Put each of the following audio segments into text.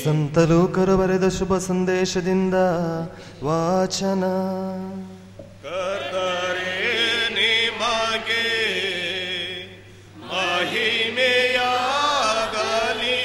ಸಂತಲೂಕರು ಬರೆದ ಶುಭ ಸಂದೇಶದಿಂದ ವಾಚನ ಕರ್ತರೇ ನಿಮಗೆ ಮಹಿಮೆಯಾಗಲಿ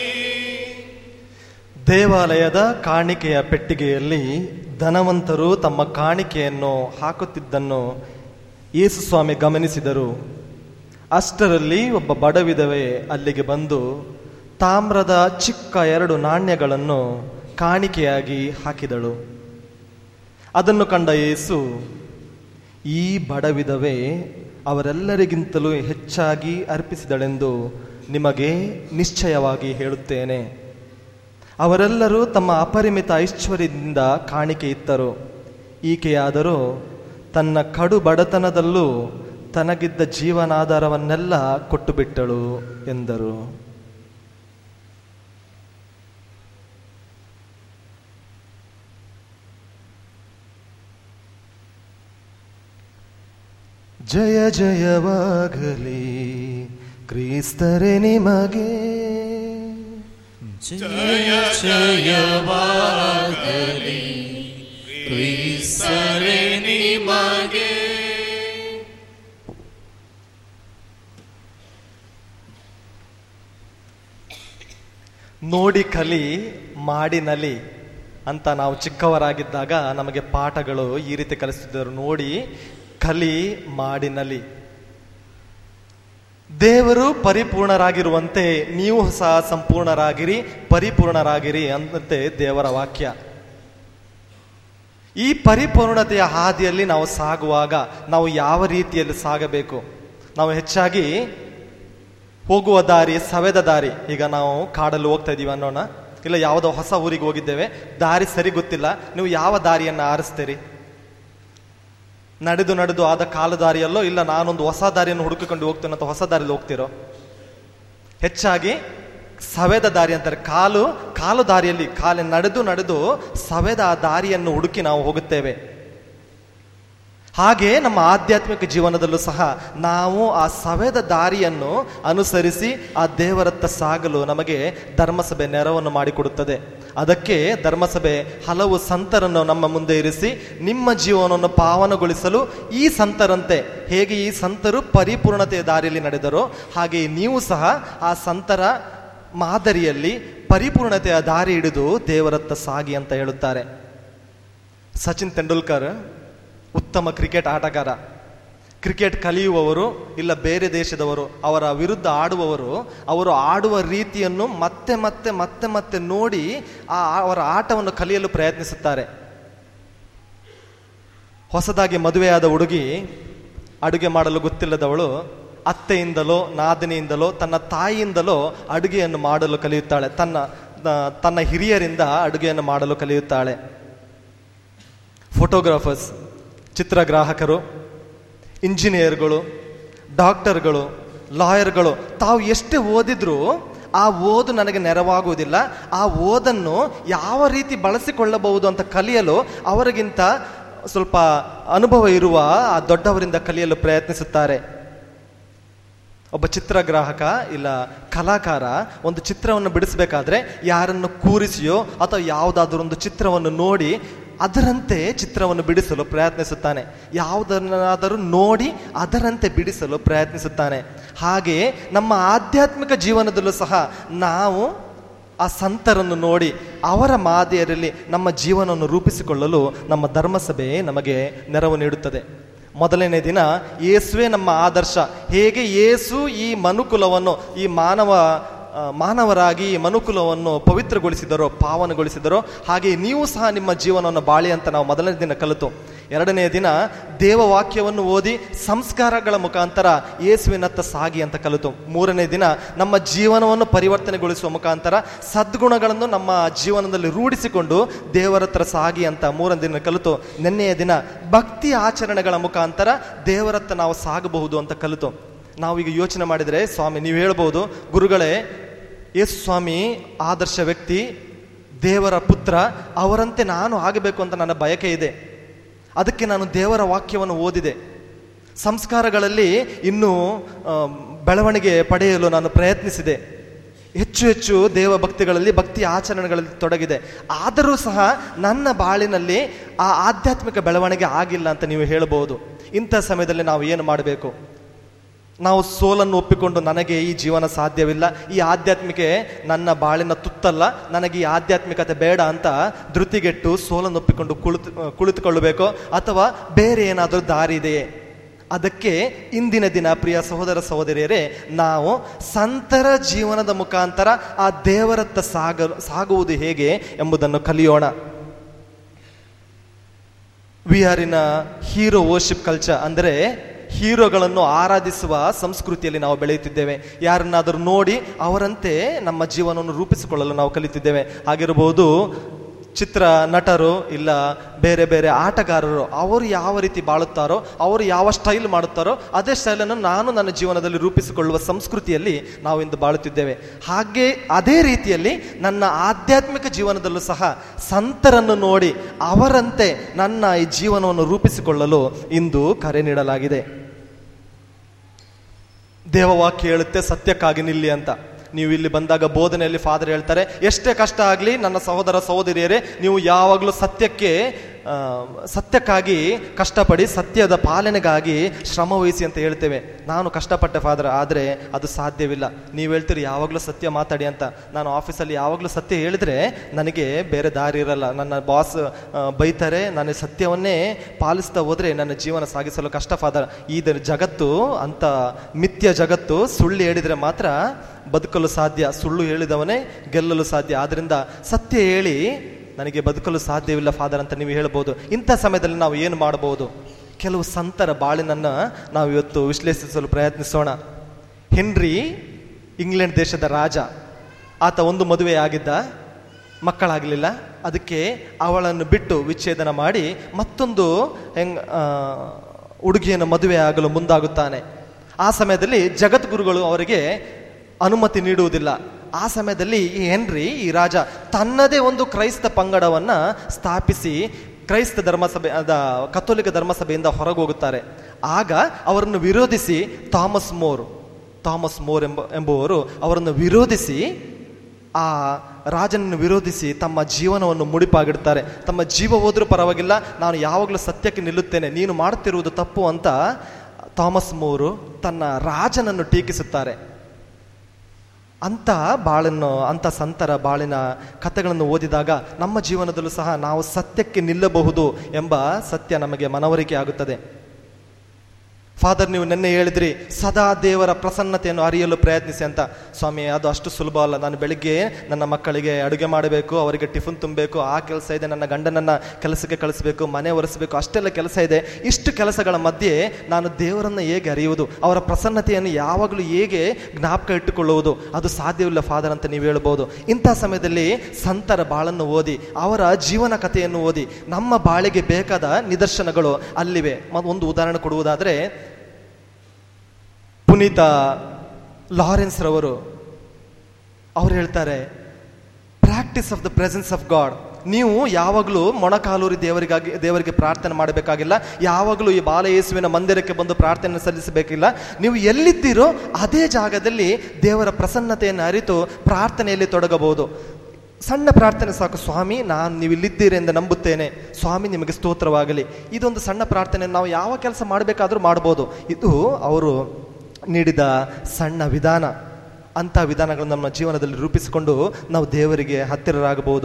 ದೇವಾಲಯದ ಕಾಣಿಕೆಯ ಪೆಟ್ಟಿಗೆಯಲ್ಲಿ ಧನವಂತರು ತಮ್ಮ ಕಾಣಿಕೆಯನ್ನು ಹಾಕುತ್ತಿದ್ದನ್ನು ಯೇಸು ಸ್ವಾಮಿ ಗಮನಿಸಿದರು ಅಷ್ಟರಲ್ಲಿ ಒಬ್ಬ ಬಡವಿಧವೆ ಅಲ್ಲಿಗೆ ಬಂದು ತಾಮ್ರದ ಚಿಕ್ಕ ಎರಡು ನಾಣ್ಯಗಳನ್ನು ಕಾಣಿಕೆಯಾಗಿ ಹಾಕಿದಳು ಅದನ್ನು ಕಂಡ ಯೇಸು ಈ ಬಡವಿಧವೆ ಅವರೆಲ್ಲರಿಗಿಂತಲೂ ಹೆಚ್ಚಾಗಿ ಅರ್ಪಿಸಿದಳೆಂದು ನಿಮಗೆ ನಿಶ್ಚಯವಾಗಿ ಹೇಳುತ್ತೇನೆ ಅವರೆಲ್ಲರೂ ತಮ್ಮ ಅಪರಿಮಿತ ಐಶ್ವರ್ಯದಿಂದ ಕಾಣಿಕೆ ಇತ್ತರು ಈಕೆಯಾದರೂ ತನ್ನ ಕಡು ಬಡತನದಲ್ಲೂ ತನಗಿದ್ದ ಜೀವನಾಧಾರವನ್ನೆಲ್ಲ ಕೊಟ್ಟು ಬಿಟ್ಟಳು ಎಂದರು ಜಯ ಜಯವಾಗಲಿ ಕ್ರಿಸ್ತರೇ ನಿಮಗೆ ಜಯ ಜಯವಾಗಲಿ ಕ್ರಿಸ್ತರೇ ನಿಮಗೆ ನೋಡಿ ಕಲಿ ಮಾಡಿ ನಲಿ ಅಂತ ನಾವು ಚಿಕ್ಕವರಾಗಿದ್ದಾಗ ನಮಗೆ ಪಾಠಗಳು ಈ ರೀತಿ ಕಲಿಸ್ತಿದ್ದರು ನೋಡಿ ಕಲಿ ಮಾಡಿ ನಲಿ ದೇವರು ಪರಿಪೂರ್ಣರಾಗಿರುವಂತೆ ನೀವು ಸಹ ಸಂಪೂರ್ಣರಾಗಿರಿ ಪರಿಪೂರ್ಣರಾಗಿರಿ ಅನ್ನಂತೆ ದೇವರ ವಾಕ್ಯ ಈ ಪರಿಪೂರ್ಣತೆಯ ಹಾದಿಯಲ್ಲಿ ನಾವು ಸಾಗುವಾಗ ನಾವು ಯಾವ ರೀತಿಯಲ್ಲಿ ಸಾಗಬೇಕು ನಾವು ಹೆಚ್ಚಾಗಿ ಹೋಗುವ ದಾರಿ ಸವೆದ ದಾರಿ ಈಗ ನಾವು ಕಾಡಲ್ಲಿ ಹೋಗ್ತಾ ಇದೀವಿ ಅನ್ನೋಣ ಇಲ್ಲ ಯಾವುದೋ ಹೊಸ ಊರಿಗೆ ಹೋಗಿದ್ದೇವೆ ದಾರಿ ಸರಿ ಗೊತ್ತಿಲ್ಲ ನೀವು ಯಾವ ದಾರಿಯನ್ನು ಆರಿಸ್ತೀರಿ ನಡೆದು ನಡೆದು ಆದ ಕಾಲ ದಾರಿಯಲ್ಲೋ ಇಲ್ಲ ನಾನೊಂದು ಹೊಸ ದಾರಿಯನ್ನು ಹುಡುಕಿಕೊಂಡು ಹೋಗ್ತೇನೆ ಅಥವಾ ಹೊಸ ದಾರಿಯಲ್ಲಿ ಹೋಗ್ತಿರೋ ಹೆಚ್ಚಾಗಿ ಸವೆದ ದಾರಿ ಅಂತಾರೆ ಕಾಲು ಕಾಲು ದಾರಿಯಲ್ಲಿ ಕಾಲ ನಡೆದು ನಡೆದು ಸವೆದ ಆ ದಾರಿಯನ್ನು ಹುಡುಕಿ ನಾವು ಹೋಗುತ್ತೇವೆ ಹಾಗೆ ನಮ್ಮ ಆಧ್ಯಾತ್ಮಿಕ ಜೀವನದಲ್ಲೂ ಸಹ ನಾವು ಆ ಸವೆದ ದಾರಿಯನ್ನು ಅನುಸರಿಸಿ ಆ ದೇವರತ್ತ ಸಾಗಲು ನಮಗೆ ಧರ್ಮಸಭೆ ನೆರವನ್ನು ಮಾಡಿಕೊಡುತ್ತದೆ ಅದಕ್ಕೆ ಧರ್ಮಸಭೆ ಹಲವು ಸಂತರನ್ನು ನಮ್ಮ ಮುಂದೆ ಇರಿಸಿ ನಿಮ್ಮ ಜೀವನವನ್ನು ಪಾವನಗೊಳಿಸಲು ಈ ಸಂತರಂತೆ ಹೇಗೆ ಈ ಸಂತರು ಪರಿಪೂರ್ಣತೆಯ ದಾರಿಯಲ್ಲಿ ನಡೆದರೋ ಹಾಗೆ ನೀವು ಸಹ ಆ ಸಂತರ ಮಾದರಿಯಲ್ಲಿ ಪರಿಪೂರ್ಣತೆಯ ದಾರಿ ಹಿಡಿದು ದೇವರತ್ತ ಸಾಗಿ ಅಂತ ಹೇಳುತ್ತಾರೆ ಸಚಿನ್ ತೆಂಡೂಲ್ಕರ್ ಉತ್ತಮ ಕ್ರಿಕೆಟ್ ಆಟಗಾರ ಕ್ರಿಕೆಟ್ ಕಲಿಯುವವರು ಇಲ್ಲ ಬೇರೆ ದೇಶದವರು ಅವರ ವಿರುದ್ಧ ಆಡುವವರು ಅವರು ಆಡುವ ರೀತಿಯನ್ನು ಮತ್ತೆ ಮತ್ತೆ ಮತ್ತೆ ಮತ್ತೆ ನೋಡಿ ಆ ಅವರ ಆಟವನ್ನು ಕಲಿಯಲು ಪ್ರಯತ್ನಿಸುತ್ತಾರೆ ಹೊಸದಾಗಿ ಮದುವೆಯಾದ ಹುಡುಗಿ ಅಡುಗೆ ಮಾಡಲು ಗೊತ್ತಿಲ್ಲದವಳು ಅತ್ತೆಯಿಂದಲೋ ನಾದಿನಿಯಿಂದಲೋ ತನ್ನ ತಾಯಿಯಿಂದಲೋ ಅಡುಗೆಯನ್ನು ಮಾಡಲು ಕಲಿಯುತ್ತಾಳೆ ತನ್ನ ತನ್ನ ಹಿರಿಯರಿಂದ ಅಡುಗೆಯನ್ನು ಮಾಡಲು ಕಲಿಯುತ್ತಾಳೆ ಫೋಟೋಗ್ರಾಫರ್ಸ್ ಚಿತ್ರಗ್ರಾಹಕರು ಇಂಜಿನಿಯರ್ಗಳು ಡಾಕ್ಟರ್ಗಳು ಲಾಯರ್ಗಳು ತಾವು ಎಷ್ಟೇ ಓದಿದ್ರೂ ಆ ಓದು ನನಗೆ ನೆರವಾಗುವುದಿಲ್ಲ ಆ ಓದನ್ನು ಯಾವ ರೀತಿ ಬಳಸಿಕೊಳ್ಳಬಹುದು ಅಂತ ಕಲಿಯಲು ಅವರಿಗಿಂತ ಸ್ವಲ್ಪ ಅನುಭವ ಇರುವ ಆ ದೊಡ್ಡವರಿಂದ ಕಲಿಯಲು ಪ್ರಯತ್ನಿಸುತ್ತಾರೆ ಒಬ್ಬ ಚಿತ್ರಗ್ರಾಹಕ ಇಲ್ಲ ಕಲಾಕಾರ ಒಂದು ಚಿತ್ರವನ್ನು ಬಿಡಿಸಬೇಕಾದ್ರೆ ಯಾರನ್ನು ಕೂರಿಸಿಯೋ ಅಥವಾ ಯಾವುದಾದ್ರೂ ಒಂದು ಚಿತ್ರವನ್ನು ನೋಡಿ ಅದರಂತೆ ಚಿತ್ರವನ್ನು ಬಿಡಿಸಲು ಪ್ರಯತ್ನಿಸುತ್ತಾನೆ ಯಾವುದನ್ನಾದರೂ ನೋಡಿ ಅದರಂತೆ ಬಿಡಿಸಲು ಪ್ರಯತ್ನಿಸುತ್ತಾನೆ ಹಾಗೆಯೇ ನಮ್ಮ ಆಧ್ಯಾತ್ಮಿಕ ಜೀವನದಲ್ಲೂ ಸಹ ನಾವು ಆ ಸಂತರನ್ನು ನೋಡಿ ಅವರ ಮಾದರಿಯಲ್ಲಿ ನಮ್ಮ ಜೀವನವನ್ನು ರೂಪಿಸಿಕೊಳ್ಳಲು ನಮ್ಮ ಧರ್ಮಸಭೆ ನಮಗೆ ನೆರವು ನೀಡುತ್ತದೆ ಮೊದಲನೇ ದಿನ ಯೇಸುವೆ ನಮ್ಮ ಆದರ್ಶ ಹೇಗೆ ಯೇಸು ಈ ಮನುಕುಲವನ್ನು ಈ ಮಾನವ ಆ, ಮಾನವರಾಗಿ ಈ ಮನುಕುಲವನ್ನು ಪವಿತ್ರಗೊಳಿಸಿದರೋ ಪಾವನಗೊಳಿಸಿದರೋ ಹಾಗೆ ನೀವು ಸಹ ನಿಮ್ಮ ಜೀವನವನ್ನು ಬಾಳಿ ಅಂತ ನಾವು ಮೊದಲನೇ ದಿನ ಕಲಿತು ಎರಡನೇ ದಿನ ದೇವವಾಕ್ಯವನ್ನು ಓದಿ ಸಂಸ್ಕಾರಗಳ ಮುಖಾಂತರ ಯೇಸುವಿನತ್ತ ಸಾಗಿ ಅಂತ ಕಲಿತು ಮೂರನೇ ದಿನ ನಮ್ಮ ಜೀವನವನ್ನು ಪರಿವರ್ತನೆಗೊಳಿಸುವ ಮುಖಾಂತರ ಸದ್ಗುಣಗಳನ್ನು ನಮ್ಮ ಜೀವನದಲ್ಲಿ ರೂಢಿಸಿಕೊಂಡು ದೇವರ ಹತ್ರ ಸಾಗಿ ಅಂತ ಮೂರನೇ ದಿನ ಕಲಿತು ನಿನ್ನೆಯ ದಿನ ಭಕ್ತಿ ಆಚರಣೆಗಳ ಮುಖಾಂತರ ದೇವರತ್ತ ನಾವು ಸಾಗಬಹುದು ಅಂತ ಕಲಿತು ನಾವೀಗ ಯೋಚನೆ ಮಾಡಿದರೆ ಸ್ವಾಮಿ ನೀವು ಹೇಳ್ಬೋದು ಗುರುಗಳೇ ಯೇಸು ಸ್ವಾಮಿ ಆದರ್ಶ ವ್ಯಕ್ತಿ ದೇವರ ಪುತ್ರ ಅವರಂತೆ ನಾನು ಆಗಬೇಕು ಅಂತ ನನ್ನ ಬಯಕೆ ಇದೆ ಅದಕ್ಕೆ ನಾನು ದೇವರ ವಾಕ್ಯವನ್ನು ಓದಿದೆ ಸಂಸ್ಕಾರಗಳಲ್ಲಿ ಇನ್ನೂ ಆ, ಬೆಳವಣಿಗೆ ಪಡೆಯಲು ನಾನು ಪ್ರಯತ್ನಿಸಿದೆ ಹೆಚ್ಚು ಹೆಚ್ಚು ದೇವ ಭಕ್ತಿಗಳಲ್ಲಿ ಭಕ್ತಿ ಆಚರಣೆಗಳಲ್ಲಿ ತೊಡಗಿದೆ ಆದರೂ ಸಹ ನನ್ನ ಬಾಳಿನಲ್ಲಿ ಆ ಆಧ್ಯಾತ್ಮಿಕ ಬೆಳವಣಿಗೆ ಆಗಿಲ್ಲ ಅಂತ ನೀವು ಹೇಳಬಹುದು ಇಂಥ ಸಮಯದಲ್ಲಿ ನಾವು ಏನು ಮಾಡಬೇಕು ನಾವು ಸೋಲನ್ನು ಒಪ್ಪಿಕೊಂಡು ನನಗೆ ಈ ಜೀವನ ಸಾಧ್ಯವಿಲ್ಲ ಈ ಆಧ್ಯಾತ್ಮಿಕೆ ನನ್ನ ಬಾಳಿನ ತುತ್ತಲ್ಲ ನನಗೆ ಈ ಆಧ್ಯಾತ್ಮಿಕತೆ ಬೇಡ ಅಂತ ಧೃತಿಗೆಟ್ಟು ಸೋಲನ್ನು ಒಪ್ಪಿಕೊಂಡು ಕುಳಿತು ಕುಳಿತುಕೊಳ್ಳಬೇಕು ಅಥವಾ ಬೇರೆ ಏನಾದರೂ ದಾರಿ ಇದೆಯೇ ಅದಕ್ಕೆ ಇಂದಿನ ದಿನ ಪ್ರಿಯ ಸಹೋದರ ಸಹೋದರಿಯರೇ ನಾವು ಸಂತರ ಜೀವನದ ಮುಖಾಂತರ ಆ ದೇವರತ್ತ ಸಾಗ ಸಾಗುವುದು ಹೇಗೆ ಎಂಬುದನ್ನು ಕಲಿಯೋಣ we are in hero worship culture ಅಂದರೆ ಹೀರೋಗಳನ್ನು ಆರಾಧಿಸುವ ಸಂಸ್ಕೃತಿಯಲ್ಲಿ ನಾವು ಬೆಳೆಯುತ್ತಿದ್ದೇವೆ ಯಾರನ್ನಾದರೂ ನೋಡಿ ಅವರಂತೆ ನಮ್ಮ ಜೀವನವನ್ನು ರೂಪಿಸಿಕೊಳ್ಳಲು ನಾವು ಕಲಿತಿದ್ದೇವೆ ಆಗಿರಬಹುದು ಚಿತ್ರ ನಟರು ಇಲ್ಲ ಬೇರೆ ಬೇರೆ ಆಟಗಾರರು ಅವರು ಯಾವ ರೀತಿ ಬಾಳುತ್ತಾರೋ ಅವರು ಯಾವ ಸ್ಟೈಲ್ ಮಾಡುತ್ತಾರೋ ಅದೇ ಸ್ಟೈಲನ್ನು ನಾನು ನನ್ನ ಜೀವನದಲ್ಲಿ ರೂಪಿಸಿಕೊಳ್ಳುವ ಸಂಸ್ಕೃತಿಯಲ್ಲಿ ನಾವು ಇಂದು ಬಾಳುತ್ತಿದ್ದೇವೆ ಹಾಗೆ ಅದೇ ರೀತಿಯಲ್ಲಿ ನನ್ನ ಆಧ್ಯಾತ್ಮಿಕ ಜೀವನದಲ್ಲೂ ಸಹ ಸಂತರನ್ನು ನೋಡಿ ಅವರಂತೆ ನನ್ನ ಈ ಜೀವನವನ್ನು ರೂಪಿಸಿಕೊಳ್ಳಲು ಇಂದು ಕರೆ ನೀಡಲಾಗಿದೆ ದೇವವಾಕ್ಯ ಹೇಳುತ್ತೆ ಸತ್ಯಕ್ಕಾಗಿ ನಿಲ್ಲಿ ಅಂತ ನೀವು ಇಲ್ಲಿ ಬಂದಾಗ ಬೋಧನೆಯಲ್ಲಿ ಫಾದರ್ ಹೇಳ್ತಾರೆ ಎಷ್ಟೇ ಕಷ್ಟ ಆಗಲಿ ನನ್ನ ಸಹೋದರ ಸಹೋದರಿಯರೇ ನೀವು ಯಾವಾಗಲೂ ಸತ್ಯಕ್ಕೆ ಆ, ಸತ್ಯಕ್ಕಾಗಿ ಕಷ್ಟಪಡಿ ಸತ್ಯದ ಪಾಲನೆಗಾಗಿ ಶ್ರಮ ವಹಿಸಿ ಅಂತ ಹೇಳ್ತೇವೆ ನಾನು ಕಷ್ಟಪಟ್ಟೆ ಫಾದರ್ ಆದರೆ ಅದು ಸಾಧ್ಯವಿಲ್ಲ ನೀವು ಹೇಳ್ತೀರಿ ಯಾವಾಗಲೂ ಸತ್ಯ ಮಾತಾಡಿ ಅಂತ ನಾನು ಆಫೀಸಲ್ಲಿ ಯಾವಾಗಲೂ ಸತ್ಯ ಹೇಳಿದ್ರೆ ನನಗೆ ಬೇರೆ ದಾರಿ ಇರಲ್ಲ ನನ್ನ ಬಾಸ್ ಬೈತಾರೆ ನಾನು ಸತ್ಯವನ್ನೇ ಪಾಲಿಸ್ತಾ ಹೋದ್ರೆ ನನ್ನ ಜೀವನ ಸಾಗಿಸಲು ಕಷ್ಟ ಫಾದರ್ ಈ ದ- ಜಗತ್ತು ಅಂತ ಮಿಥ್ಯ ಜಗತ್ತು ಸುಳ್ಳು ಹೇಳಿದ್ರೆ ಮಾತ್ರ ಬದುಕಲು ಸಾಧ್ಯ ಸುಳ್ಳು ಹೇಳಿದವನೇ ಗೆಲ್ಲಲು ಸಾಧ್ಯ ಆದ್ರಿಂದ ಸತ್ಯ ಹೇಳಿ ನನಗೆ ಬದುಕಲು ಸಾಧ್ಯವಿಲ್ಲ ಫಾದರ್ ಅಂತ ನೀವು ಹೇಳ್ಬೋದು ಇಂಥ ಸಮಯದಲ್ಲಿ ನಾವು ಏನು ಮಾಡಬಹುದು ಕೆಲವು ಸಂತರ ಬಾಳಿನನ್ನು ನಾವು ಇವತ್ತು ವಿಶ್ಲೇಷಿಸಲು ಪ್ರಯತ್ನಿಸೋಣ ಹೆನ್ರಿ ಇಂಗ್ಲೆಂಡ್ ದೇಶದ ರಾಜ ಆತ ಒಂದು ಮದುವೆ ಆಗಿದ್ದ ಮಕ್ಕಳಾಗಲಿಲ್ಲ ಅದಕ್ಕೆ ಅವಳನ್ನು ಬಿಟ್ಟು ವಿಚ್ಛೇದನ ಮಾಡಿ ಮತ್ತೊಂದು ಹೆಂಗ್ ಆ, ಹುಡುಗಿಯನ್ನು ಮದುವೆ ಆಗಲು ಮುಂದಾಗುತ್ತಾನೆ ಆ ಸಮಯದಲ್ಲಿ ಜಗದ್ಗುರುಗಳು ಅವರಿಗೆ ಅನುಮತಿ ನೀಡುವುದಿಲ್ಲ ಆ ಸಮಯದಲ್ಲಿ ಈ ಹೆನ್ರಿ ಈ ರಾಜ ತನ್ನದೇ ಒಂದು ಕ್ರೈಸ್ತ ಪಂಗಡವನ್ನ ಸ್ಥಾಪಿಸಿ ಕ್ರೈಸ್ತ ಧರ್ಮಸಭೆ ಅದ ಕಥೋಲಿಕ ಧರ್ಮಸಭೆಯಿಂದ ಹೊರಗೆ ಹೋಗುತ್ತಾರೆ ಆಗ ಅವರನ್ನು ವಿರೋಧಿಸಿ ಥಾಮಸ್ ಮೋರ್ ಥಾಮಸ್ ಮೋರ್ ಎಂಬ ಎಂಬುವರು ಅವರನ್ನು ವಿರೋಧಿಸಿ ಆ ರಾಜನನ್ನು ವಿರೋಧಿಸಿ ತಮ್ಮ ಜೀವನವನ್ನು ಮುಡಿಪಾಗಿಡ್ತಾರೆ ತಮ್ಮ ಜೀವ ಹೋದ್ರೂ ಪರವಾಗಿಲ್ಲ ನಾನು ಯಾವಾಗಲೂ ಸತ್ಯಕ್ಕೆ ನಿಲ್ಲುತ್ತೇನೆ ನೀನು ಮಾಡುತ್ತಿರುವುದು ತಪ್ಪು ಅಂತ ಥಾಮಸ್ ಮೋರು ತನ್ನ ರಾಜನನ್ನು ಟೀಕಿಸುತ್ತಾರೆ ಅಂತ ಬಾಳನ್ನು ಅಂತ ಸಂತರ ಬಾಳಿನ ಕಥೆಗಳನ್ನು ಓದಿದಾಗ ನಮ್ಮ ಜೀವನದಲ್ಲೂ ಸಹ ನಾವು ಸತ್ಯಕ್ಕೆ ನಿಲ್ಲಬಹುದು ಎಂಬ ಸತ್ಯ ನಮಗೆ ಮನವರಿಕೆ ಆಗುತ್ತದೆ ಫಾದರ್ ನೀವು ನಿನ್ನೆ ಹೇಳಿದ್ರಿ ಸದಾ ದೇವರ ಪ್ರಸನ್ನತೆಯನ್ನು ಅರಿಯಲು ಪ್ರಯತ್ನಿಸಿ ಅಂತ ಸ್ವಾಮಿ ಅದು ಅಷ್ಟು ಸುಲಭ ಅಲ್ಲ ನಾನು ಬೆಳಿಗ್ಗೆ ನನ್ನ ಮಕ್ಕಳಿಗೆ ಅಡುಗೆ ಮಾಡಬೇಕು ಅವರಿಗೆ ಟಿಫಿನ್ ತುಂಬಬೇಕು ಆ ಕೆಲಸ ಇದೆ ನನ್ನ ಗಂಡನನ್ನ ಕೆಲಸಕ್ಕೆ ಕಳಿಸಬೇಕು ಮನೆ ಒರೆಸಬೇಕು ಅಷ್ಟೆಲ್ಲ ಕೆಲಸ ಇದೆ ಇಷ್ಟು ಕೆಲಸಗಳ ಮಧ್ಯೆ ನಾನು ದೇವರನ್ನು ಹೇಗೆ ಅರಿಯುವುದು ಅವರ ಪ್ರಸನ್ನತೆಯನ್ನು ಯಾವಾಗಲೂ ಹೇಗೆ ಜ್ಞಾಪಕ ಇಟ್ಟುಕೊಳ್ಳುವುದು ಅದು ಸಾಧ್ಯವಿಲ್ಲ ಫಾದರ್ ಅಂತ ನೀವು ಹೇಳ್ಬೋದು ಇಂಥ ಸಮಯದಲ್ಲಿ ಸಂತರ ಬಾಳನ್ನು ಓದಿ ಅವರ ಜೀವನ ಕಥೆಯನ್ನು ಓದಿ ನಮ್ಮ ಬಾಳಿಗೆ ಬೇಕಾದ ನಿದರ್ಶನಗಳು ಅಲ್ಲಿವೆ ಮ- ಒಂದು ಉದಾಹರಣೆ ಕೊಡುವುದಾದರೆ ಪುನೀತ ಲಾರೆನ್ಸ್ ರವರು ಅವ್ರು ಹೇಳ್ತಾರೆ practice of the presence of God ನೀವು ಯಾವಾಗಲೂ ಮೊಣಕಾಲೂರಿ ದೇವರಿಗಾಗಿ ದೇವರಿಗೆ ಪ್ರಾರ್ಥನೆ ಮಾಡಬೇಕಾಗಿಲ್ಲ ಯಾವಾಗಲೂ ಈ ಬಾಲ ಯೇಸುವಿನ ಮಂದಿರಕ್ಕೆ ಬಂದು ಪ್ರಾರ್ಥನೆ ಸಲ್ಲಿಸಬೇಕಿಲ್ಲ ನೀವು ಎಲ್ಲಿದ್ದೀರೋ ಅದೇ ಜಾಗದಲ್ಲಿ ದೇವರ ಪ್ರಸನ್ನತೆಯನ್ನು ಅರಿತು ಪ್ರಾರ್ಥನೆಯಲ್ಲಿ ತೊಡಗಬಹುದು ಸಣ್ಣ ಪ್ರಾರ್ಥನೆ ಸಾಕು ಸ್ವಾಮಿ ನಾನು ನೀವು ಇಲ್ಲಿದ್ದೀರಿ ಎಂದು ನಂಬುತ್ತೇನೆ ಸ್ವಾಮಿ ನಿಮಗೆ ಸ್ತೋತ್ರವಾಗಲಿ ಇದೊಂದು ಸಣ್ಣ ಪ್ರಾರ್ಥನೆ ನಾವು ಯಾವ ಕೆಲಸ ಮಾಡಬೇಕಾದ್ರೂ ಮಾಡ್ಬೋದು ಇದು ಅವರು ನೀಡಿದ ಸಣ್ಣ ವಿಧಾನ ಅಂಥ ವಿಧಾನಗಳನ್ನು ನಮ್ಮ ಜೀವನದಲ್ಲಿ ರೂಪಿಸಿಕೊಂಡು ನಾವು ದೇವರಿಗೆ ಹತ್ತಿರರಾಗಬಹುದು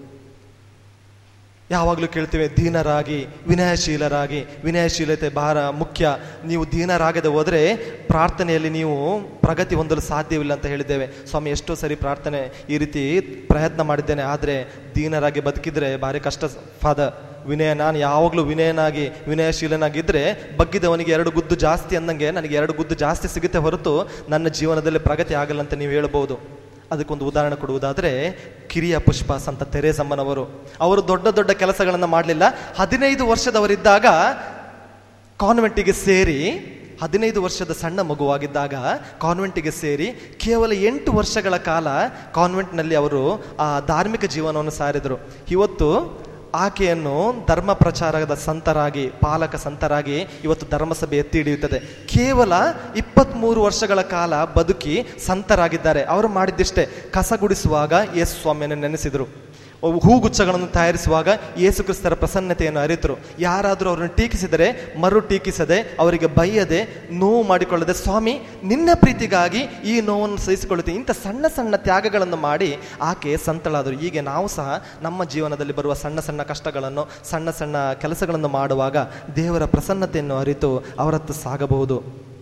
ಯಾವಾಗಲೂ ಕೇಳ್ತೇವೆ ದೀನರಾಗಿ ವಿನಯಶೀಲರಾಗಿ ವಿನಯಶೀಲತೆ ಬಹಳ ಮುಖ್ಯ ನೀವು ದೀನರಾಗದೆ ಹೋದರೆ ಪ್ರಾರ್ಥನೆಯಲ್ಲಿ ನೀವು ಪ್ರಗತಿ ಹೊಂದಲು ಸಾಧ್ಯವಿಲ್ಲ ಅಂತ ಹೇಳಿದ್ದೇವೆ ಸ್ವಾಮಿ ಎಷ್ಟೋ ಸರಿ ಪ್ರಾರ್ಥನೆ ಈ ರೀತಿ ಪ್ರಯತ್ನ ಮಾಡಿದ್ದೇನೆ ಆದರೆ ದೀನರಾಗಿ ಬದುಕಿದ್ರೆ ಭಾರಿ ಕಷ್ಟ ಫಾದರ್ ವಿನಯ ನಾನು ಯಾವಾಗಲೂ ವಿನಯನಾಗಿ ವಿನಯಶೀಲನಾಗಿದ್ದರೆ ಬಗ್ಗಿದವನಿಗೆ ಎರಡು ಗುದ್ದು ಜಾಸ್ತಿ ಅಂದಂಗೆ ನನಗೆ ಎರಡು ಗುದ್ದು ಜಾಸ್ತಿ ಸಿಗುತ್ತೆ ಹೊರತು ನನ್ನ ಜೀವನದಲ್ಲಿ ಪ್ರಗತಿ ಆಗಲ್ಲ ಅಂತ ನೀವು ಹೇಳ್ಬೋದು ಅದಕ್ಕೊಂದು ಉದಾಹರಣೆ ಕೊಡುವುದಾದರೆ ಕಿರಿಯ ಪುಷ್ಪ ಸಂತ ತೆರೇಸಮ್ಮನವರು ಅವರು ದೊಡ್ಡ ದೊಡ್ಡ ಕೆಲಸಗಳನ್ನು ಮಾಡಲಿಲ್ಲ ಹದಿನೈದು ವರ್ಷದವರಿದ್ದಾಗ ಕಾನ್ವೆಂಟಿಗೆ ಸೇರಿ ಹದಿನೈದು ವರ್ಷದ ಸಣ್ಣ ಮಗುವಾಗಿದ್ದಾಗ ಕಾನ್ವೆಂಟಿಗೆ ಸೇರಿ ಕೇವಲ ಎಂಟು ವರ್ಷಗಳ ಕಾಲ ಕಾನ್ವೆಂಟ್ನಲ್ಲಿ ಅವರು ಆ ಧಾರ್ಮಿಕ ಜೀವನವನ್ನು ಸಾರಿದರು ಇವತ್ತು ಆಕೆಯನ್ನು ಧರ್ಮ ಪ್ರಚಾರದ ಸಂತರಾಗಿ ಪಾಲಕ ಸಂತರಾಗಿ ಇವತ್ತು ಧರ್ಮಸಭೆ ಎತ್ತಿ ಹಿಡಿಯುತ್ತದೆ ಕೇವಲ ಇಪ್ಪತ್ತ್ಮೂರು ವರ್ಷಗಳ ಕಾಲ ಬದುಕಿ ಸಂತರಾಗಿದ್ದಾರೆ ಅವರು ಮಾಡಿದ್ದಿಷ್ಟೇ ಕಸ ಗುಡಿಸುವಾಗ ಯೇಸು ಸ್ವಾಮಿಯನ್ನು ನೆನೆಸಿದರು ಹೂಗುಚ್ಛಗಳನ್ನು ತಯಾರಿಸುವಾಗ ಯೇಸು ಕ್ರಿಸ್ತರ ಪ್ರಸನ್ನತೆಯನ್ನು ಅರಿತರು ಯಾರಾದರೂ ಅವರನ್ನು ಟೀಕಿಸಿದರೆ ಮರು ಟೀಕಿಸದೆ ಅವರಿಗೆ ಬೈಯದೆ ನೋವು ಮಾಡಿಕೊಳ್ಳದೆ ಸ್ವಾಮಿ ನಿನ್ನ ಪ್ರೀತಿಗಾಗಿ ಈ ನೋವನ್ನು ಸಹಿಸಿಕೊಳ್ಳುತ್ತೀನಿ ಇಂಥ ಸಣ್ಣ ಸಣ್ಣ ತ್ಯಾಗಗಳನ್ನು ಮಾಡಿ ಆಕೆ ಸಂತಳಾದರು ಹೀಗೆ ನಾವು ಸಹ ನಮ್ಮ ಜೀವನದಲ್ಲಿ ಬರುವ ಸಣ್ಣ ಸಣ್ಣ ಕಷ್ಟಗಳನ್ನು ಸಣ್ಣ ಸಣ್ಣ ಕೆಲಸಗಳನ್ನು ಮಾಡುವಾಗ ದೇವರ ಪ್ರಸನ್ನತೆಯನ್ನು ಅರಿತು ಅವರತ್ತು ಸಾಗಬಹುದು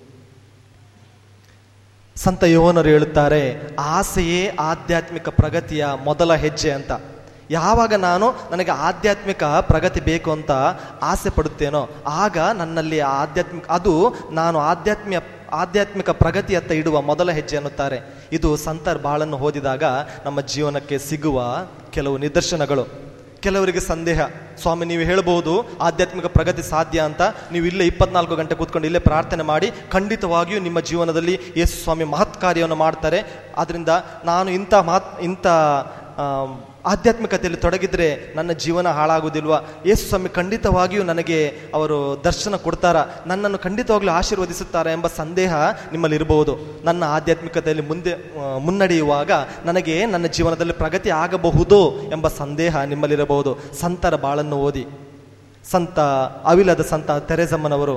ಸಂತ ಯೋವನರು ಹೇಳುತ್ತಾರೆ ಆಸೆಯೇ ಆಧ್ಯಾತ್ಮಿಕ ಪ್ರಗತಿಯ ಮೊದಲ ಹೆಜ್ಜೆ ಅಂತ ಯಾವಾಗ ನಾನು ನನಗೆ ಆಧ್ಯಾತ್ಮಿಕ ಪ್ರಗತಿ ಬೇಕು ಅಂತ ಆಸೆ ಪಡುತ್ತೇನೋ ಆಗ ನನ್ನಲ್ಲಿ ಆಧ್ಯಾತ್ಮಿಕ ಅದು ನಾನು ಆಧ್ಯಾತ್ಮಿಕ ಆಧ್ಯಾತ್ಮಿಕ ಪ್ರಗತಿಯತ್ತ ಇಡುವ ಮೊದಲ ಹೆಜ್ಜೆ ಅನ್ನುತ್ತಾರೆ ಇದು ಸಂತರ್ ಬಾಳನ್ನು ಓದಿದಾಗ ನಮ್ಮ ಜೀವನಕ್ಕೆ ಸಿಗುವ ಕೆಲವು ನಿದರ್ಶನಗಳು ಕೆಲವರಿಗೆ ಸಂದೇಹ ಸ್ವಾಮಿ ನೀವು ಹೇಳ್ಬೋದು ಆಧ್ಯಾತ್ಮಿಕ ಪ್ರಗತಿ ಸಾಧ್ಯ ಅಂತ ನೀವು ಇಲ್ಲೇ ಇಪ್ಪತ್ನಾಲ್ಕು ಗಂಟೆ ಕೂತ್ಕೊಂಡು ಇಲ್ಲೇ ಪ್ರಾರ್ಥನೆ ಮಾಡಿ ಖಂಡಿತವಾಗಿಯೂ ನಿಮ್ಮ ಜೀವನದಲ್ಲಿ ಯೇಸು ಸ್ವಾಮಿ ಮಹತ್ ಕಾರ್ಯವನ್ನು ಮಾಡ್ತಾರೆ ಆದ್ರಿಂದ ನಾನು ಇಂಥ ಮಹತ್ ಇಂಥ ಆ, ಆಧ್ಯಾತ್ಮಿಕತೆಯಲ್ಲಿ ತೊಡಗಿದ್ರೆ ನನ್ನ ಜೀವನ ಹಾಳಾಗುವುದಿಲ್ವಾ ಯೇಸು ಸ್ವಾಮಿ ಖಂಡಿತವಾಗಿಯೂ ನನಗೆ ಅವರು ದರ್ಶನ ಕೊಡ್ತಾರ ನನ್ನನ್ನು ಖಂಡಿತವಾಗ್ಲೂ ಆಶೀರ್ವದಿಸುತ್ತಾರೆ ಎಂಬ ಸಂದೇಹ ನಿಮ್ಮಲ್ಲಿ ಇರಬಹುದು ನನ್ನ ಆಧ್ಯಾತ್ಮಿಕತೆಯಲ್ಲಿ ಮುಂದೆ ಆ, ಮುನ್ನಡೆಯುವಾಗ ನನಗೆ ನನ್ನ ಜೀವನದಲ್ಲಿ ಪ್ರಗತಿ ಆಗಬಹುದು ಎಂಬ ಸಂದೇಹ ನಿಮ್ಮಲ್ಲಿರಬಹುದು ಸಂತರ ಬಾಳನ್ನು ಓದಿ ಸಂತ ಅವಿಲದ ಸಂತ ತೆರೆಸಮ್ಮನವರು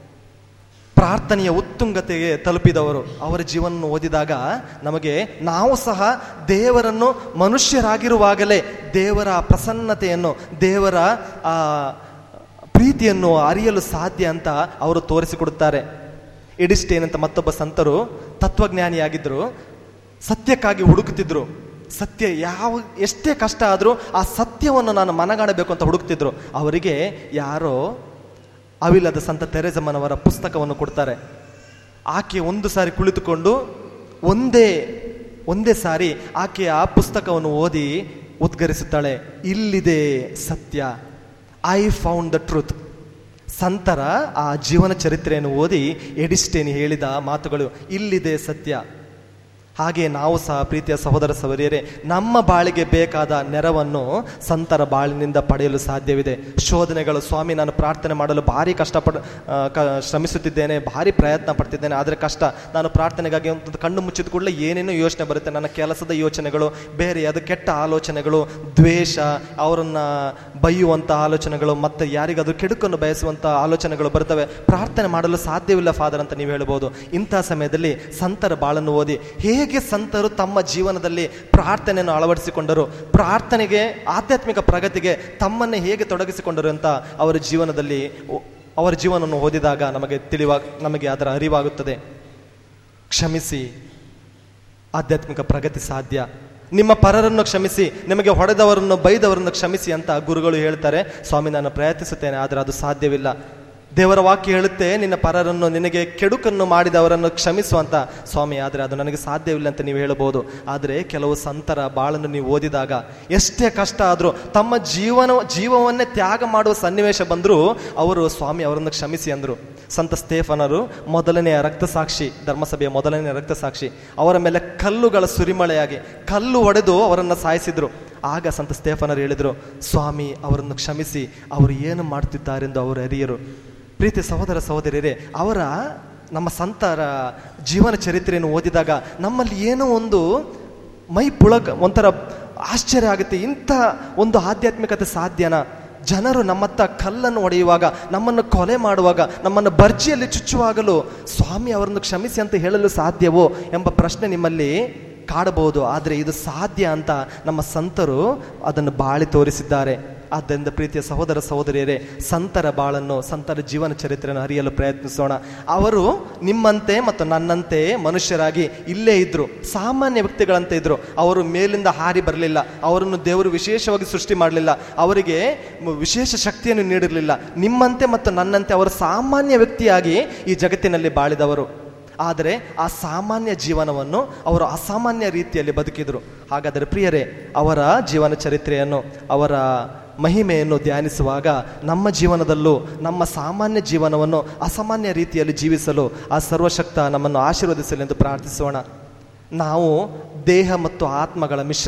ಪ್ರಾರ್ಥನೆಯ ಉತ್ತುಂಗತೆಗೆ ತಲುಪಿದವರು ಅವರ ಜೀವನ ಓದಿದಾಗ ನಮಗೆ ನಾವು ಸಹ ದೇವರನ್ನು ಮನುಷ್ಯರಾಗಿರುವಾಗಲೇ ದೇವರ ಪ್ರಸನ್ನತೆಯನ್ನು ದೇವರ ಆ, ಪ್ರೀತಿಯನ್ನು ಅರಿಯಲು ಸಾಧ್ಯ ಅಂತ ಅವರು ತೋರಿಸಿಕೊಡುತ್ತಾರೆ ಎಡಿಸ್ಟೇನ್ ಅಂತ ಮತ್ತೊಬ್ಬ ಸಂತರು ತತ್ವಜ್ಞಾನಿಯಾಗಿದ್ದರು ಸತ್ಯಕ್ಕಾಗಿ ಹುಡುಕುತ್ತಿದ್ರು ಸತ್ಯ ಯಾವ ಎಷ್ಟೇ ಕಷ್ಟ ಆದರೂ ಆ ಸತ್ಯವನ್ನು ನಾನು ಮನಗಾಣಬೇಕು ಅಂತ ಹುಡುಕ್ತಿದ್ರು ಅವರಿಗೆ ಯಾರೋ ಅವಿಲ್ಲದ ಸಂತ ತೆರೆಸಮ್ಮನವರ ಪುಸ್ತಕವನ್ನು ಕೊಡ್ತಾರೆ ಆಕೆ ಒಂದು ಸಾರಿ ಕುಳಿತುಕೊಂಡು ಒಂದೇ ಒಂದೇ ಸಾರಿ ಆಕೆ ಆ ಪುಸ್ತಕವನ್ನು ಓದಿ ಉದ್ಗರಿಸುತ್ತಾಳೆ ಇಲ್ಲಿದೆ ಸತ್ಯ ಐ ಫೌಂಡ್ ದ ಟ್ರೂತ್ ಸಂತರ ಆ ಜೀವನ ಚರಿತ್ರೆಯನ್ನು ಓದಿ ಎಡಿಸ್ಟೇನಿ ಹೇಳಿದ ಮಾತುಗಳು ಇಲ್ಲಿದೆ ಸತ್ಯ ಹಾಗೆ ನಾವು ಸಹ ಪ್ರೀತಿಯ ಸಹೋದರ ಸಹೋದರಿಯರೇ ನಮ್ಮ ಬಾಳಿಗೆ ಬೇಕಾದ ನೆರವನ್ನು ಸಂತರ ಬಾಳಿನಿಂದ ಪಡೆಯಲು ಸಾಧ್ಯವಿದೆ ಶೋಧನೆಗಳು ಸ್ವಾಮಿ ನಾನು ಪ್ರಾರ್ಥನೆ ಮಾಡಲು ಭಾರಿ ಕಷ್ಟಪಡ ಆ, ಕ ಶ್ರಮಿಸುತ್ತಿದ್ದೇನೆ ಭಾರಿ ಪ್ರಯತ್ನ ಪಡ್ತಿದ್ದೇನೆ ಆದರೆ ಕಷ್ಟ ನಾನು ಪ್ರಾರ್ಥನೆಗಾಗಿ ಒಂದು ಕಣ್ಣು ಮುಚ್ಚಿದ ಕೂಡಲೇ ಏನೇನೋ ಯೋಚನೆ ಬರುತ್ತೆ ನನ್ನ ಕೆಲಸದ ಯೋಚನೆಗಳು ಬೇರೆ ಅದು ಕೆಟ್ಟ ಆಲೋಚನೆಗಳು ದ್ವೇಷ ಅವರನ್ನ ಬೈಯುವಂಥ ಆಲೋಚನೆಗಳು ಮತ್ತೆ ಯಾರಿಗಾದ್ರೂ ಕೆಡುಕನ್ನು ಬಯಸುವಂಥ ಆಲೋಚನೆಗಳು ಬರ್ತವೆ ಪ್ರಾರ್ಥನೆ ಮಾಡಲು ಸಾಧ್ಯವಿಲ್ಲ ಫಾದರ್ ಅಂತ ನೀವು ಹೇಳ್ಬೋದು ಇಂಥ ಸಮಯದಲ್ಲಿ ಸಂತರ ಬಾಳನ್ನು ಓದಿ ಹೇಗೆ ಸಂತರು ತಮ್ಮ ಜೀವನದಲ್ಲಿ ಪ್ರಾರ್ಥನೆಯನ್ನು ಅಳವಡಿಸಿಕೊಂಡರು ಪ್ರಾರ್ಥನೆಗೆ ಆಧ್ಯಾತ್ಮಿಕ ಪ್ರಗತಿಗೆ ತಮ್ಮನ್ನೇ ಹೇಗೆ ತೊಡಗಿಸಿಕೊಂಡರು ಅಂತ ಅವರ ಜೀವನದಲ್ಲಿ ಓ- ಅವರ ಜೀವನವನ್ನು ಓದಿದಾಗ ನಮಗೆ ತಿಳಿವಾಗ ನಮಗೆ ಅದರ ಅರಿವಾಗುತ್ತದೆ ಕ್ಷಮಿಸಿ ಆಧ್ಯಾತ್ಮಿಕ ಪ್ರಗತಿ ಸಾಧ್ಯ ನಿಮ್ಮ ಪರರನ್ನು ಕ್ಷಮಿಸಿ ನಿಮಗೆ ಹೊಡೆದವರನ್ನು ಬೈದವರನ್ನು ಕ್ಷಮಿಸಿ ಅಂತ ಗುರುಗಳು ಹೇಳ್ತಾರೆ ಸ್ವಾಮಿ ನಾನು ಪ್ರಯತ್ನಿಸುತ್ತೇನೆ ಆದರೆ ಅದು ಸಾಧ್ಯವಿಲ್ಲ ದೇವರ ವಾಕ್ಯ ಹೇಳುತ್ತೆ ನಿನ್ನ ಪರರನ್ನು ನಿನಗೆ ಕೆಡುಕನ್ನು ಮಾಡಿದವರನ್ನು ಕ್ಷಮಿಸು ಅಂತ ಸ್ವಾಮಿ ಆದರೆ ಅದು ನನಗೆ ಸಾಧ್ಯವಿಲ್ಲ ಅಂತ ನೀವು ಹೇಳಬಹುದು ಆದರೆ ಕೆಲವು ಸಂತರ ಬಾಳನ್ನು ನೀವು ಓದಿದಾಗ ಎಷ್ಟೇ ಕಷ್ಟ ಆದರೂ ತಮ್ಮ ಜೀವನ ಜೀವವನ್ನೇ ತ್ಯಾಗ ಮಾಡುವ ಸನ್ನಿವೇಶ ಬಂದರೂ ಅವರು ಸ್ವಾಮಿ ಅವರನ್ನು ಕ್ಷಮಿಸಿ ಅಂದರು ಸಂತ ಸ್ಟೇಫನರು ಮೊದಲನೆಯ ರಕ್ತಸಾಕ್ಷಿ ಧರ್ಮಸಭೆಯ ಮೊದಲನೆಯ ರಕ್ತಸಾಕ್ಷಿ ಅವರ ಮೇಲೆ ಕಲ್ಲುಗಳ ಸುರಿಮಳೆಯಾಗಿ ಕಲ್ಲು ಒಡೆದು ಅವರನ್ನು ಸಾಯಿಸಿದ್ರು ಆಗ ಸಂತ ಸ್ಟೇಫನರು ಹೇಳಿದರು ಸ್ವಾಮಿ ಅವರನ್ನು ಕ್ಷಮಿಸಿ ಅವರು ಏನು ಮಾಡುತ್ತಿದ್ದಾರೆಂದು ಅವರು ಅರಿಯರು ಪ್ರೀತಿ ಸಹೋದರ ಸಹೋದರಿಯರೇ ಅವರ ನಮ್ಮ ಸಂತರ ಜೀವನ ಚರಿತ್ರೆಯನ್ನು ಓದಿದಾಗ ನಮ್ಮಲ್ಲಿ ಏನೋ ಒಂದು ಮೈ ಪುಳಕ ಒಂಥರ ಆಶ್ಚರ್ಯ ಆಗುತ್ತೆ ಇಂಥ ಒಂದು ಆಧ್ಯಾತ್ಮಿಕತೆ ಸಾಧ್ಯನಾ ಜನರು ನಮ್ಮತ್ತ ಕಲ್ಲನ್ನು ಹೊಡೆಯುವಾಗ ನಮ್ಮನ್ನು ಕೊಲೆ ಮಾಡುವಾಗ ನಮ್ಮನ್ನು ಬರ್ಜಿಯಲ್ಲಿ ಚುಚ್ಚುವಾಗಲೂ ಸ್ವಾಮಿ ಅವರನ್ನು ಕ್ಷಮಿಸಿ ಅಂತ ಹೇಳಲು ಸಾಧ್ಯವೋ ಎಂಬ ಪ್ರಶ್ನೆ ನಿಮ್ಮಲ್ಲಿ ಕಾಡಬಹುದು ಆದರೆ ಇದು ಸಾಧ್ಯ ಅಂತ ನಮ್ಮ ಸಂತರು ಅದನ್ನು ಬಾಳಿ ತೋರಿಸಿದ್ದಾರೆ ಆದ್ದರಿಂದ ಪ್ರೀತಿಯ ಸಹೋದರ ಸಹೋದರಿಯರೇ ಸಂತರ ಬಾಳನ್ನು ಸಂತರ ಜೀವನ ಚರಿತ್ರೆಯನ್ನು ಅರಿಯಲು ಪ್ರಯತ್ನಿಸೋಣ ಅವರು ನಿಮ್ಮಂತೆ ಮತ್ತು ನನ್ನಂತೆ ಮನುಷ್ಯರಾಗಿ ಇಲ್ಲೇ ಇದ್ರು ಸಾಮಾನ್ಯ ವ್ಯಕ್ತಿಗಳಂತೆ ಇದ್ರು ಅವರು ಮೇಲಿಂದ ಹಾರಿ ಬರಲಿಲ್ಲ ಅವರನ್ನು ದೇವರು ವಿಶೇಷವಾಗಿ ಸೃಷ್ಟಿ ಮಾಡಲಿಲ್ಲ ಅವರಿಗೆ ಮ- ವಿಶೇಷ ಶಕ್ತಿಯನ್ನು ನೀಡಿರಲಿಲ್ಲ ನಿಮ್ಮಂತೆ ಮತ್ತು ನನ್ನಂತೆ ಅವರು ಸಾಮಾನ್ಯ ವ್ಯಕ್ತಿಯಾಗಿ ಈ ಜಗತ್ತಿನಲ್ಲಿ ಬಾಳಿದವರು ಆದರೆ ಆ ಸಾಮಾನ್ಯ ಜೀವನವನ್ನು ಅವರು ಅಸಾಮಾನ್ಯ ರೀತಿಯಲ್ಲಿ ಬದುಕಿದರು ಹಾಗಾದರೆ ಪ್ರಿಯರೇ ಅವರ ಜೀವನ ಚರಿತ್ರೆಯನ್ನು ಅವರ ಮಹಿಮೆಯನ್ನು ಧ್ಯಾನಿಸುವಾಗ ನಮ್ಮ ಜೀವನದಲ್ಲೂ ನಮ್ಮ ಸಾಮಾನ್ಯ ಜೀವನವನ್ನು ಅಸಾಮಾನ್ಯ ರೀತಿಯಲ್ಲಿ ಜೀವಿಸಲು ಆ ಸರ್ವಶಕ್ತ ನಮ್ಮನ್ನು ಆಶೀರ್ವದಿಸಲೆಂದು ಪ್ರಾರ್ಥಿಸೋಣ ನಾವು ದೇಹ ಮತ್ತು ಆತ್ಮಗಳ ಮಿಶ್ರಣ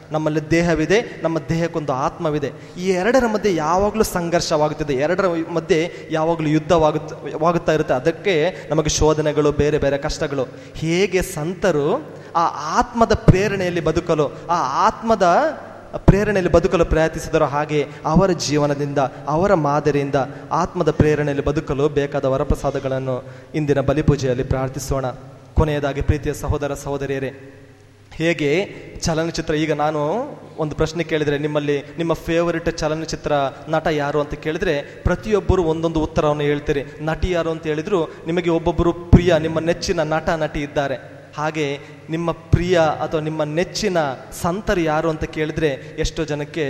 ನಮ್ಮಲ್ಲಿ ದೇಹವಿದೆ ನಮ್ಮ ದೇಹಕ್ಕೊಂದು ಆತ್ಮವಿದೆ ಈ ಎರಡರ ಮಧ್ಯೆ ಯಾವಾಗಲೂ ಸಂಘರ್ಷವಾಗುತ್ತದೆ ಎರಡರ ಮಧ್ಯೆ ಯಾವಾಗಲೂ ಯುದ್ಧವಾಗುತ್ತ ವಾಗುತ್ತಾ ಇರುತ್ತೆ ಅದಕ್ಕೆ ನಮಗೆ ಶೋಧನೆಗಳು ಬೇರೆ ಬೇರೆ ಕಷ್ಟಗಳು ಹೇಗೆ ಸಂತರು ಆ ಆತ್ಮದ ಪ್ರೇರಣೆಯಲ್ಲಿ ಬದುಕಲು ಆ ಆತ್ಮದ ಪ್ರೇರಣೆಯಲ್ಲಿ ಬದುಕಲು ಪ್ರಯತ್ನಿಸಿದರೋ ಹಾಗೆ ಅವರ ಜೀವನದಿಂದ ಅವರ ಮಾದರಿಯಿಂದ ಆತ್ಮದ ಪ್ರೇರಣೆಯಲ್ಲಿ ಬದುಕಲು ಬೇಕಾದ ವರಪ್ರಸಾದಗಳನ್ನು ಇಂದಿನ ಬಲಿಪೂಜೆಯಲ್ಲಿ ಪ್ರಾರ್ಥಿಸೋಣ ಕೊನೆಯದಾಗಿ ಪ್ರೀತಿಯ ಸಹೋದರ ಸಹೋದರಿಯರೇ ಹೇಗೆ ಚಲನಚಿತ್ರ ಈಗ ನಾನು ಒಂದು ಪ್ರಶ್ನೆ ಕೇಳಿದರೆ ನಿಮ್ಮಲ್ಲಿ ನಿಮ್ಮ ಫೇವರಿಟ್ ಚಲನಚಿತ್ರ ನಟ ಯಾರು ಅಂತ ಕೇಳಿದರೆ ಪ್ರತಿಯೊಬ್ಬರು ಒಂದೊಂದು ಉತ್ತರವನ್ನು ಹೇಳ್ತೀರಿ ನಟಿ ಯಾರು ಅಂತ ಹೇಳಿದ್ರು ನಿಮಗೆ ಒಬ್ಬೊಬ್ಬರು ಪ್ರಿಯ ನಿಮ್ಮ ನೆಚ್ಚಿನ ನಟ ನಟಿ ಇದ್ದಾರೆ ಹಾಗೆ ನಿಮ್ಮ ಪ್ರಿಯ ಅಥವಾ ನಿಮ್ಮ ನೆಚ್ಚಿನ ಸಂತರು ಯಾರು ಅಂತ ಕೇಳಿದ್ರೆ ಎಷ್ಟೋ ಜನಕ್ಕೆ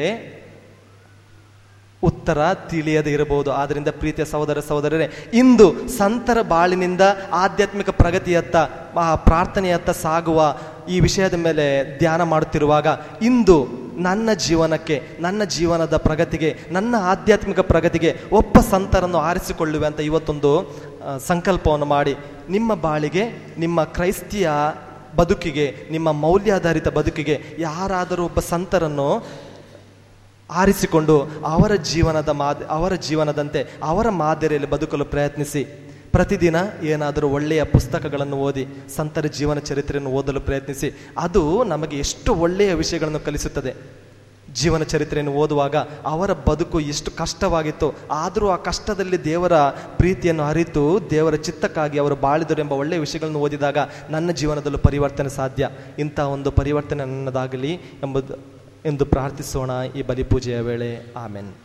ಉತ್ತರ ತಿಳಿಯದೆ ಇರಬಹುದು ಆದ್ರಿಂದ ಪ್ರೀತಿಯ ಸಹೋದರ ಸಹೋದರರೇ ಇಂದು ಸಂತರ ಬಾಳಿನಿಂದ ಆಧ್ಯಾತ್ಮಿಕ ಪ್ರಗತಿಯತ್ತ ಆ ಪ್ರಾರ್ಥನೆಯತ್ತ ಸಾಗುವ ಈ ವಿಷಯದ ಮೇಲೆ ಧ್ಯಾನ ಮಾಡುತ್ತಿರುವಾಗ ಇಂದು ನನ್ನ ಜೀವನಕ್ಕೆ ನನ್ನ ಜೀವನದ ಪ್ರಗತಿಗೆ ನನ್ನ ಆಧ್ಯಾತ್ಮಿಕ ಪ್ರಗತಿಗೆ ಒಬ್ಬ ಸಂತರನ್ನು ಆರಿಸಿಕೊಳ್ಳುವೆ ಅಂತ ಇವತ್ತೊಂದು ಆ, ಸಂಕಲ್ಪವನ್ನು ಮಾಡಿ ನಿಮ್ಮ ಬಾಳಿಗೆ ನಿಮ್ಮ ಕ್ರೈಸ್ತಿಯ ಬದುಕಿಗೆ ನಿಮ್ಮ ಮೌಲ್ಯಾಧಾರಿತ ಬದುಕಿಗೆ ಯಾರಾದರೂ ಒಬ್ಬ ಸಂತರನ್ನು ಆರಿಸಿಕೊಂಡು ಅವರ ಜೀವನದ ಮಾದ ಅವರ ಜೀವನದಂತೆ ಅವರ ಮಾದರಿಯಲ್ಲಿ ಬದುಕಲು ಪ್ರಯತ್ನಿಸಿ ಪ್ರತಿದಿನ ಏನಾದರೂ ಒಳ್ಳೆಯ ಪುಸ್ತಕಗಳನ್ನು ಓದಿ ಸಂತರ ಜೀವನ ಚರಿತ್ರೆಯನ್ನು ಓದಲು ಪ್ರಯತ್ನಿಸಿ ಅದು ನಮಗೆ ಎಷ್ಟು ಒಳ್ಳೆಯ ವಿಷಯಗಳನ್ನು ಕಲಿಸುತ್ತದೆ ಜೀವನ ಚರಿತ್ರೆಯನ್ನು ಓದುವಾಗ ಅವರ ಬದುಕು ಎಷ್ಟು ಕಷ್ಟವಾಗಿತ್ತು ಆದರೂ ಆ ಕಷ್ಟದಲ್ಲಿ ದೇವರ ಪ್ರೀತಿಯನ್ನು ಅರಿತು ದೇವರ ಚಿತ್ತಕ್ಕಾಗಿ ಅವರು ಬಾಳಿದರು ಎಂಬ ಒಳ್ಳೆಯ ವಿಷಯಗಳನ್ನು ಓದಿದಾಗ ನನ್ನ ಜೀವನದಲ್ಲೂ ಪರಿವರ್ತನೆ ಸಾಧ್ಯ ಇಂಥ ಒಂದು ಪರಿವರ್ತನೆ ನನ್ನದಾಗಲಿ ಎಂಬುದು ಎಂದು ಪ್ರಾರ್ಥಿಸೋಣ ಈ ಬಲಿಪೂಜೆಯ ವೇಳೆ ಆಮೆನ್